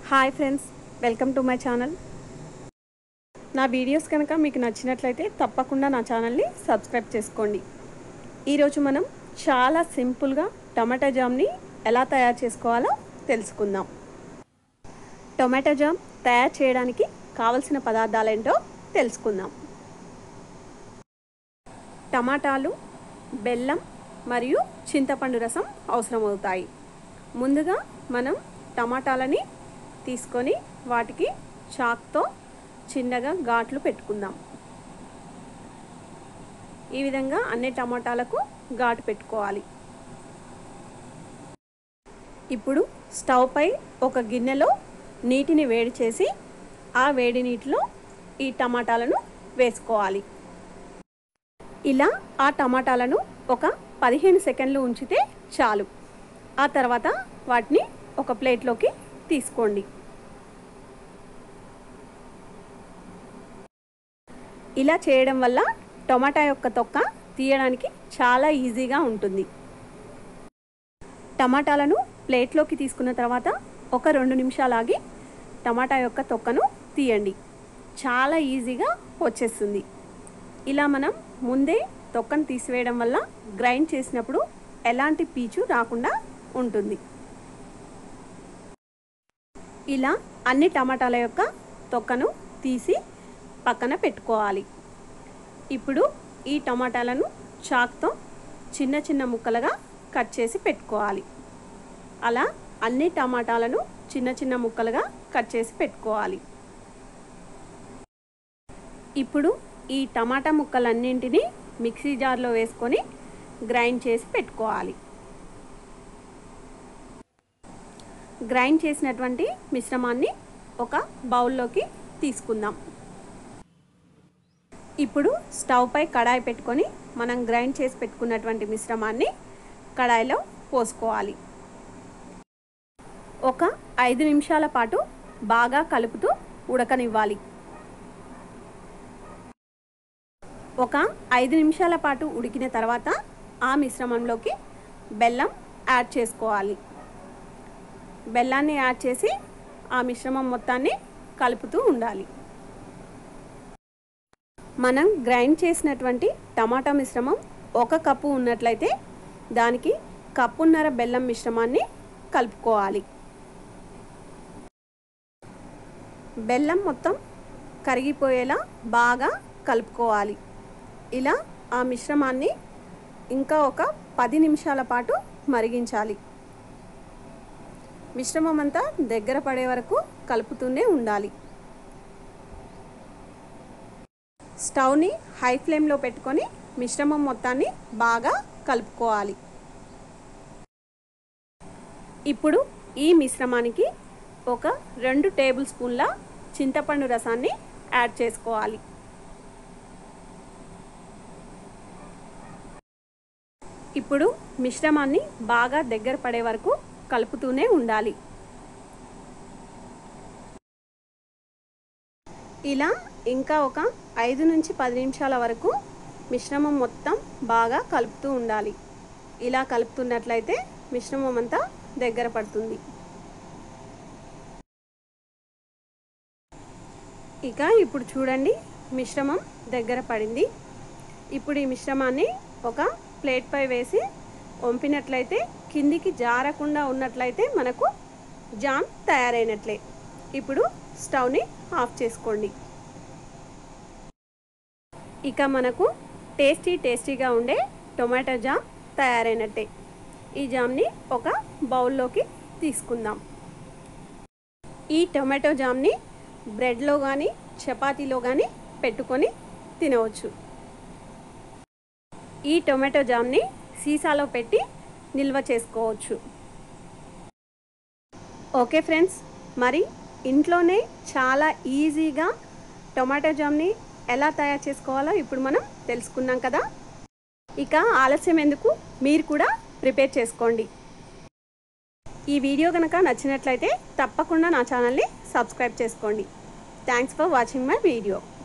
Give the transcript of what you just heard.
hi friends welcome to my channel నా videos కనుక మీకు నచ్చినట్లయితే తప్పకుండా నా ఛానల్ని సబ్స్క్రైబ్ చేసుకోండి ఈరోజు మనం చాలా సింపుల్గా టమాటా జామ్ని ఎలా తయారు చేసుకోవాలో తెలుసుకుందాం టొమాటో జామ్ తయారు చేయడానికి కావలసిన పదార్థాలు ఏంటో తెలుసుకుందాం టమాటాలు బెల్లం మరియు చింతపండు రసం అవసరమవుతాయి ముందుగా మనం టమాటాలని తీసుకొని వాటికి చాక్తో చిన్నగా ఘాట్లు పెట్టుకుందాం ఈ విధంగా అన్ని టమాటాలకు ఘాటు పెట్టుకోవాలి ఇప్పుడు స్టవ్ పై ఒక గిన్నెలో నీటిని వేడి చేసి ఆ వేడి నీటిలో ఈ టమాటాలను వేసుకోవాలి ఇలా ఆ టమాటాలను ఒక పదిహేను సెకండ్లు ఉంచితే చాలు ఆ తర్వాత వాటిని ఒక ప్లేట్లోకి తీసుకోండి ఇలా చేయడం వల్ల టమాటా యొక్క తొక్క తీయడానికి చాలా ఈజీగా ఉంటుంది టమాటాలను ప్లేట్లోకి తీసుకున్న తర్వాత ఒక రెండు నిమిషాలు ఆగి టమాటా యొక్క తొక్కను తీయండి చాలా ఈజీగా వచ్చేస్తుంది ఇలా మనం ముందే తొక్కను తీసివేయడం వల్ల గ్రైండ్ చేసినప్పుడు ఎలాంటి పీచు రాకుండా ఉంటుంది ఇలా అన్ని టమాటాల యొక్క తొక్కను తీసి పక్కన పెట్టుకోవాలి ఇప్పుడు ఈ టమాటాలను చాక్తో చిన్న చిన్న ముక్కలుగా కట్ చేసి పెట్టుకోవాలి అలా అన్ని టమాటాలను చిన్న చిన్న ముక్కలుగా కట్ చేసి పెట్టుకోవాలి ఇప్పుడు ఈ టమాటా ముక్కలన్నింటినీ మిక్సీ జార్లో వేసుకొని గ్రైండ్ చేసి పెట్టుకోవాలి గ్రైండ్ చేసినటువంటి మిశ్రమాన్ని ఒక బౌల్లోకి తీసుకుందాం ఇప్పుడు స్టవ్ పై కడాయి పెట్టుకొని మనం గ్రైండ్ చేసి పెట్టుకున్నటువంటి మిశ్రమాన్ని కడాయిలో పోసుకోవాలి ఒక ఐదు నిమిషాల పాటు బాగా కలుపుతూ ఉడకనివ్వాలి ఒక ఐదు నిమిషాల పాటు ఉడికిన తర్వాత ఆ మిశ్రమంలోకి బెల్లం యాడ్ చేసుకోవాలి బెల్లాన్ని యాడ్ చేసి ఆ మిశ్రమం మొత్తాన్ని కలుపుతూ ఉండాలి మనం గ్రైండ్ చేసినటువంటి టమాటా మిశ్రమం ఒక కప్పు ఉన్నట్లయితే దానికి కప్పున్నర బెల్లం మిశ్రమాన్ని కలుపుకోవాలి బెల్లం మొత్తం కరిగిపోయేలా బాగా కలుపుకోవాలి ఇలా ఆ మిశ్రమాన్ని ఇంకా ఒక పది నిమిషాల పాటు మరిగించాలి మిశ్రమం అంతా దగ్గర పడే వరకు కలుపుతూనే ఉండాలి స్టవ్ని హై ఫ్లేమ్లో పెట్టుకొని మిశ్రమం మొత్తాన్ని బాగా కలుపుకోవాలి ఇప్పుడు ఈ మిశ్రమానికి ఒక రెండు టేబుల్ స్పూన్ల చింతపండు రసాన్ని యాడ్ చేసుకోవాలి ఇప్పుడు మిశ్రమాన్ని బాగా దగ్గర పడే వరకు కలుపుతూనే ఉండాలి ఇలా ఇంకా ఒక ఐదు నుంచి పది నిమిషాల వరకు మిశ్రమం మొత్తం బాగా కలుపుతూ ఉండాలి ఇలా కలుపుతున్నట్లయితే మిశ్రమం అంతా దగ్గర పడుతుంది ఇక ఇప్పుడు చూడండి మిశ్రమం దగ్గర పడింది ఇప్పుడు ఈ మిశ్రమాన్ని ఒక ప్లేట్పై వేసి వంపినట్లయితే కిందికి జారకుండా ఉన్నట్లయితే మనకు జామ్ తయారైనట్లే ఇప్పుడు స్టవ్ని ఆఫ్ చేసుకోండి ఇక మనకు టేస్టీ టేస్టీగా ఉండే టొమాటో జామ్ తయారైనట్టే ఈ జామ్ని ఒక బౌల్లోకి తీసుకుందాం ఈ టొమాటో జామ్ని బ్రెడ్లో కానీ చపాతీలో కానీ పెట్టుకొని తినవచ్చు ఈ టొమాటో జామ్ని సీసాలో పెట్టి నిల్వ చేసుకోవచ్చు ఓకే ఫ్రెండ్స్ మరి ఇంట్లోనే చాలా ఈజీగా టొమాటో జామ్ని ఎలా తయారు చేసుకోవాలో ఇప్పుడు మనం తెలుసుకున్నాం కదా ఇక ఆలస్యం ఎందుకు మీరు కూడా ప్రిపేర్ చేసుకోండి ఈ వీడియో కనుక నచ్చినట్లయితే తప్పకుండా నా ఛానల్ని సబ్స్క్రైబ్ చేసుకోండి thanks for watching my video